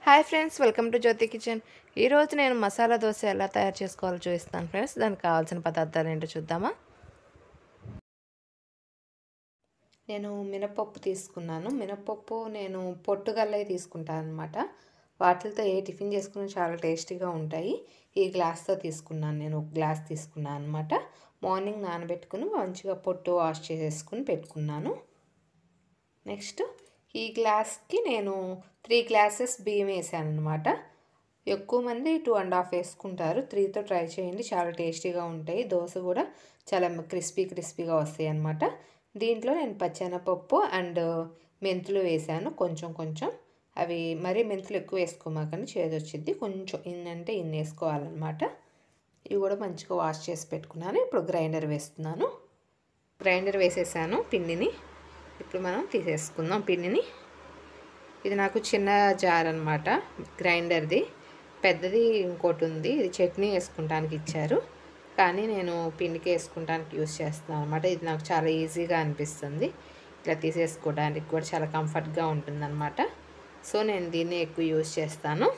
hi friends welcome to Jyothi kitchen ఈరోజు నేను మసాలా దోశ ఎలా తయారు చేసుకోవాలో చూపిస్తాను ఫ్రెండ్స్ దానికి కావాల్సిన పదార్థాలు ఏంటో చూద్దామా నేను మినపప్పు తీసుకున్నాను మినపప్పు నేను పొట్టుగల్లే తీసుకుంటాను అనమాట వాటితో ఏ టిఫిన్ చేసుకున్నా చాలా టేస్టీగా ఉంటాయి ఈ గ్లాస్తో తీసుకున్నాను నేను ఒక గ్లాస్ తీసుకున్నాను అనమాట మార్నింగ్ నానబెట్టుకుని మంచిగా పొట్టు వాష్ చేసేసుకుని పెట్టుకున్నాను నెక్స్ట్ ఈ గ్లాస్కి నేను త్రీ గ్లాసెస్ బియ్యం వేసాను అనమాట ఎక్కువ మంది టూ అండ్ హాఫ్ వేసుకుంటారు త్రీతో ట్రై చేయండి చాలా టేస్టీగా ఉంటాయి దోశ కూడా చాలా క్రిస్పీ క్రిస్పీగా వస్తాయి అనమాట దీంట్లో నేను పచ్చెనపప్పు అండ్ మెంతులు వేసాను కొంచెం కొంచెం అవి మరీ మెంతులు ఎక్కువ వేసుకోమాకండి చేదు వచ్చింది కొంచెం ఇన్ని అంటే ఇన్ని వేసుకోవాలన్నమాట ఇవి కూడా మంచిగా వాష్ చేసి పెట్టుకున్నాను ఇప్పుడు గ్రైండర్ వేస్తున్నాను గ్రైండర్ వేసేసాను పిండిని ఇప్పుడు మనం తీసేసుకుందాం పిండిని ఇది నాకు చిన్న జార్ అనమాట గ్రైండర్ది పెద్దది ఇంకోటి ఉంది ఇది చట్నీ వేసుకుంటానికి ఇచ్చారు కానీ నేను పిండికి వేసుకుంటానికి యూస్ చేస్తున్నాను అనమాట ఇది నాకు చాలా ఈజీగా అనిపిస్తుంది ఇట్లా తీసేసుకోవడానికి కూడా చాలా కంఫర్ట్గా ఉంటుందన్నమాట సో నేను దీన్ని ఎక్కువ యూస్ చేస్తాను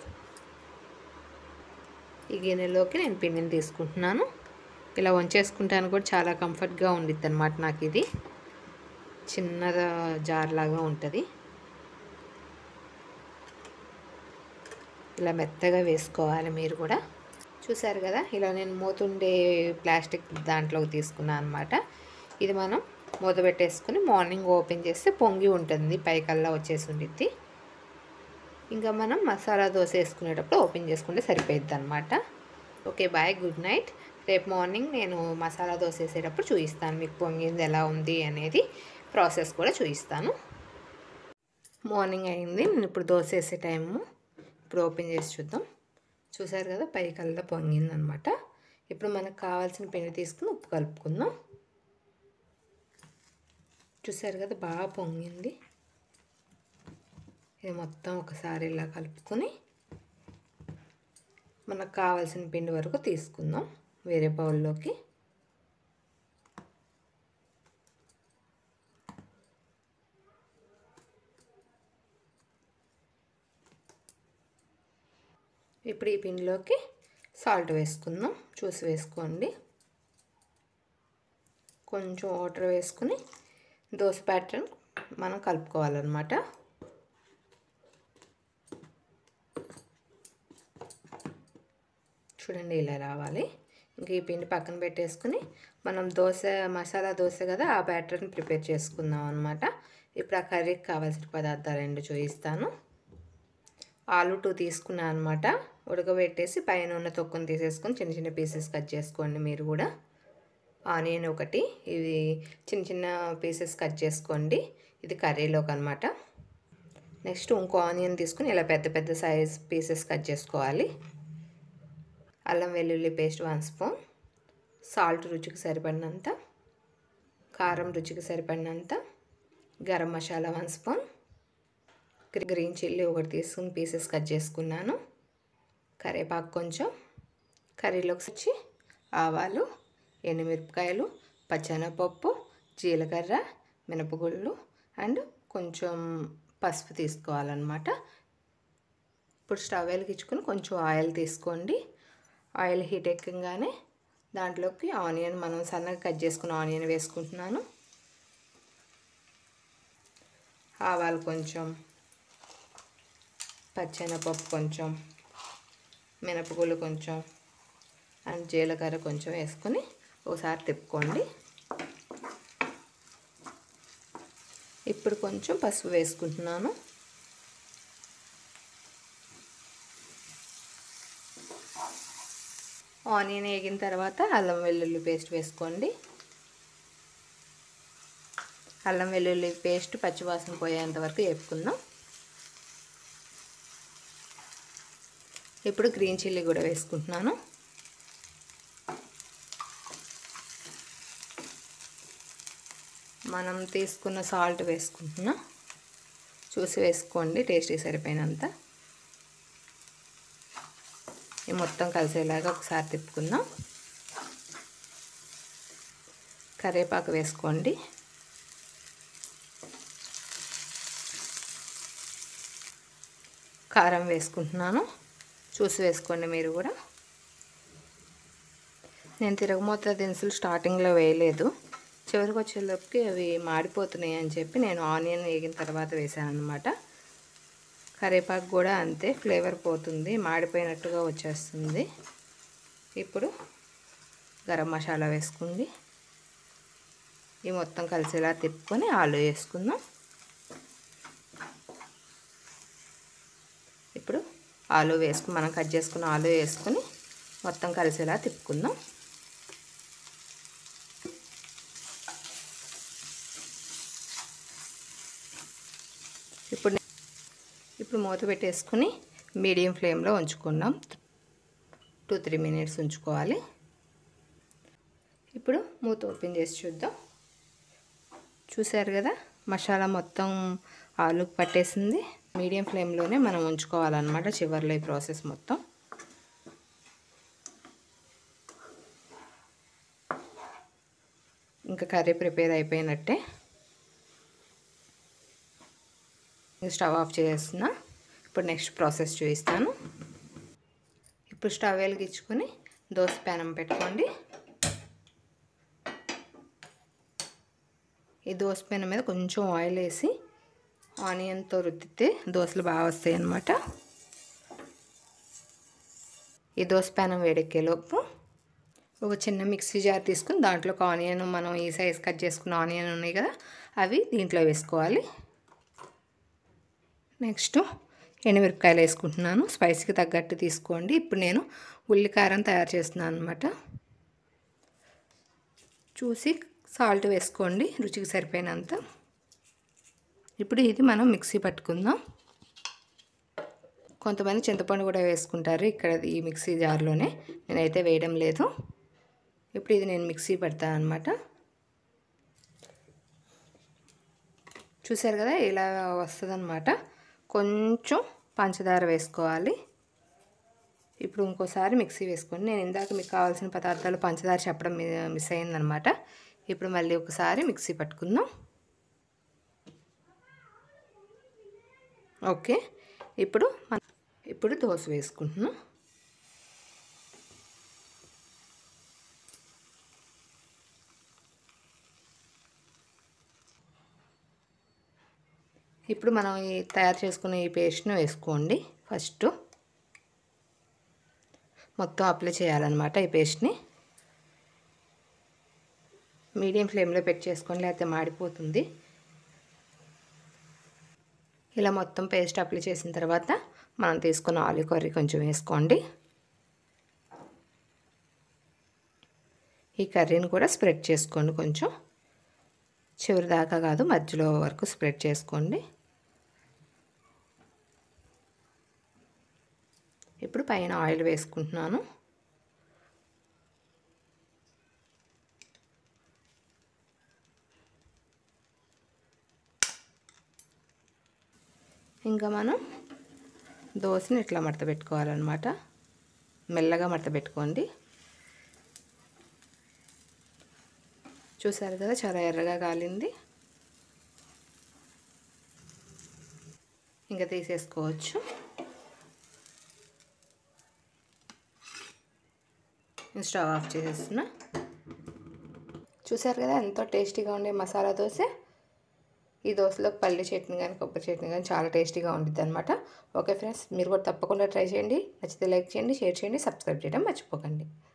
ఈ గిన్నెలోకి నేను పిండిని తీసుకుంటున్నాను ఇలా వంచేసుకుంటాను కూడా చాలా కంఫర్ట్గా ఉండిద్ది అనమాట నాకు ఇది చిన్న జార్ లాగా ఉంటుంది ఇలా మెత్తగా వేసుకోవాలి మీరు కూడా చూసారు కదా ఇలా నేను మూతుండే ప్లాస్టిక్ దాంట్లోకి తీసుకున్నాను అనమాట ఇది మనం మూత పెట్టేసుకుని మార్నింగ్ ఓపెన్ చేస్తే పొంగి ఉంటుంది పైకల్లా వచ్చేసి ఉండిద్ది ఇంకా మనం మసాలా దోశ వేసుకునేటప్పుడు ఓపెన్ చేసుకుంటే సరిపోయిద్ది అనమాట ఓకే బాయ్ గుడ్ నైట్ రేపు మార్నింగ్ నేను మసాలా దోశ వేసేటప్పుడు చూపిస్తాను మీకు పొంగింది ఎలా ఉంది అనేది ప్రాసెస్ కూడా చూపిస్తాను మార్నింగ్ అయింది నేను ఇప్పుడు దోశ వేసే టైము ఇప్పుడు ఓపెన్ చేసి చూద్దాం చూసారు కదా పైకల్లా పొంగింది అనమాట ఇప్పుడు మనకు కావాల్సిన పిండి తీసుకుని ఉప్పు కలుపుకుందాం చూసారు కదా బాగా పొంగింది ఇది మొత్తం ఒకసారి ఇలా కలుపుకొని మనకు కావాల్సిన పిండి వరకు తీసుకుందాం వేరే బౌల్లోకి ఇప్పుడు ఈ పిండిలోకి సాల్ట్ వేసుకుందాం చూసి వేసుకోండి కొంచెం వాటర్ వేసుకుని దోశ ప్యాటర్న్ మనం కలుపుకోవాలన్నమాట చూడండి ఇలా రావాలి ఇంక ఈ పిండి పక్కన పెట్టేసుకుని మనం దోశ మసాలా దోశ కదా ఆ బ్యాటర్ని ప్రిపేర్ చేసుకుందాం అనమాట ఇప్పుడు ఆ కర్రీకి కావాల్సిన పదార్థాలు రెండు చూపిస్తాను ఆలు టూ తీసుకున్నాను అనమాట ఉడకబెట్టేసి పైన ఉన్న తొక్కుని తీసేసుకొని చిన్న చిన్న పీసెస్ కట్ చేసుకోండి మీరు కూడా ఆనియన్ ఒకటి ఇది చిన్న చిన్న పీసెస్ కట్ చేసుకోండి ఇది కర్రీలోకి అనమాట నెక్స్ట్ ఇంకో ఆనియన్ తీసుకుని ఇలా పెద్ద పెద్ద సైజ్ పీసెస్ కట్ చేసుకోవాలి అల్లం వెల్లుల్లి పేస్ట్ వన్ స్పూన్ సాల్ట్ రుచికి సరిపడినంత కారం రుచికి సరిపడినంత garam masala one spoon green chilli ఒకటి తీసుకుని పీసెస్ కట్ చేసుకున్నాను కరివేపాకు కొంచెం కర్రీలోకి వచ్చి ఆవాలు ఎండుమిరపకాయలు పచ్చెనపప్పు జీలకర్ర మినపగుళ్ళు అండ్ కొంచెం పసుపు తీసుకోవాలన్నమాట ఇప్పుడు స్టవ్ వెలిగించుకొని కొంచెం ఆయిల్ తీసుకోండి ఆయిల్ హీట్ ఎక్కగానే దాంట్లోకి ఆనియన్ మనం సన్నగా కట్ చేసుకున్న ఆనియన్ వేసుకుంటున్నాను ఆవాలు కొంచెం పచ్చెనపప్పు కొంచెం మినపగుళ్ళు కొంచెం అండ్ జీలకర్ర కొంచెం వేసుకొని ఒకసారి తిప్పుకోండి ఇప్పుడు కొంచెం పసుపు వేసుకుంటున్నాను ఆనియన్ వేగిన తర్వాత అల్లం వెల్లుల్లి పేస్ట్ వేసుకోండి అల్లం వెల్లుల్లి పేస్ట్ పచ్చివాసన పోయేంత వరకు వేపుకుందాం ఇప్పుడు గ్రీన్ చిల్లీ కూడా వేసుకుంటున్నాను మనం తీసుకున్న సాల్ట్ వేసుకుంటున్నాం చూసి వేసుకోండి టేస్ట్కి సరిపోయినంత ఇది మొత్తం కలిసేలాగా ఒకసారి తిప్పుకుందాం కరివేపాకు వేసుకోండి కారం వేసుకుంటున్నాను చూసి వేసుకోండి మీరు కూడా నేను తిరగమూత దినుసులు స్టార్టింగ్లో వేయలేదు చివరికి వచ్చేలోపుకి అవి మాడిపోతున్నాయి అని చెప్పి నేను ఆనియన్ వేగిన తర్వాత వేసాను అనమాట కరివేపాకు కూడా అంతే ఫ్లేవర్ పోతుంది మాడిపోయినట్టుగా వచ్చేస్తుంది ఇప్పుడు గరం మసాలా వేసుకోండి ఈ మొత్తం కలిసేలా తిప్పుకొని ఆలు వేసుకుందాం ఇప్పుడు ఆలు వేసుకుని మనం కట్ చేసుకున్న ఆలు వేసుకొని మొత్తం కలిసేలా తిప్పుకుందాం ఇప్పుడు ఇప్పుడు మూత పెట్టేసుకుని మీడియం ఫ్లేమ్లో ఉంచుకున్నాం టూ త్రీ మినిట్స్ ఉంచుకోవాలి ఇప్పుడు మూత ఓపెన్ చేసి చూద్దాం చూసారు కదా మసాలా మొత్తం ఆలుకు పట్టేసింది మీడియం ఫ్లేమ్లోనే మనం ఉంచుకోవాలన్నమాట చివరిలో ఈ ప్రాసెస్ మొత్తం ఇంకా కర్రీ ప్రిపేర్ అయిపోయినట్టే స్టవ్ ఆఫ్ చేస్తున్నా ఇప్పుడు నెక్స్ట్ ప్రాసెస్ చూపిస్తాను ఇప్పుడు స్టవ్ వెలిగించుకొని దోశ ప్యానం పెట్టుకోండి ఈ దోశ పెనం మీద కొంచెం ఆయిల్ వేసి ఆనియన్తో రుద్దితే దోశలు బాగా వస్తాయి అన్నమాట ఈ దోశ ప్యానం వేడెక్కేలోపు ఒక చిన్న మిక్సీ జార్ తీసుకుని దాంట్లో ఒక ఆనియన్ మనం ఈ సైజ్ కట్ చేసుకున్న ఆనియన్ ఉన్నాయి కదా అవి దీంట్లో వేసుకోవాలి నెక్స్ట్ ఎండుమిరపకాయలు వేసుకుంటున్నాను స్పైసీకి తగ్గట్టు తీసుకోండి ఇప్పుడు నేను ఉల్లికారం తయారు చేస్తున్నాను అనమాట చూసి సాల్ట్ వేసుకోండి రుచికి సరిపోయినంత ఇప్పుడు ఇది మనం మిక్సీ పట్టుకుందాం కొంతమంది చింతపండు కూడా వేసుకుంటారు ఇక్కడ ఈ మిక్సీ జార్లోనే నేనైతే వేయడం లేదు ఇప్పుడు ఇది నేను మిక్సీ పెడతాను అనమాట చూసారు కదా ఇలా వస్తుంది కొంచెం పంచదార వేసుకోవాలి ఇప్పుడు ఇంకోసారి మిక్సీ వేసుకోండి నేను ఇందాక మీకు కావాల్సిన పదార్థాలు పంచదార చెప్పడం మిస్ అయిందనమాట ఇప్పుడు మళ్ళీ ఒకసారి మిక్సీ పట్టుకుందాం ఓకే ఇప్పుడు ఇప్పుడు దోశ వేసుకుంటున్నాం ఇప్పుడు మనం ఈ తయారు చేసుకున్న ఈ పేస్ట్ను వేసుకోండి ఫస్ట్ మొత్తం అప్లై చేయాలన్నమాట ఈ పేస్ట్ని మీడియం ఫ్లేమ్లో పెట్టి చేసుకోండి లేకపోతే మాడిపోతుంది ఇలా మొత్తం పేస్ట్ అప్లై చేసిన తర్వాత మనం తీసుకున్న ఆలు కర్రీ కొంచెం వేసుకోండి ఈ కర్రీని కూడా స్ప్రెడ్ చేసుకోండి కొంచెం చివరి దాకా కాదు మధ్యలో వరకు స్ప్రెడ్ చేసుకోండి ఇప్పుడు పైన ఆయిల్ వేసుకుంటున్నాను ఇంకా మనం దోశని ఇట్లా మడత పెట్టుకోవాలన్నమాట మెల్లగా మడత పెట్టుకోండి చూసారు కదా చాలా ఎర్రగా కాలింది ఇంకా తీసేసుకోవచ్చు స్టవ్ ఆఫ్ చేసేస్తున్నా చూసారు కదా ఎంతో టేస్టీగా ఉండే మసాలా దోశ ఈ దోశలో పల్లి చట్నీ కానీ కొబ్బరి చట్నీ కానీ చాలా టేస్టీగా ఉంటుంది అనమాట ఓకే ఫ్రెండ్స్ మీరు కూడా తప్పకుండా ట్రై చేయండి నచ్చితే లైక్ చేయండి షేర్ చేయండి సబ్స్క్రైబ్ చేయడం మర్చిపోకండి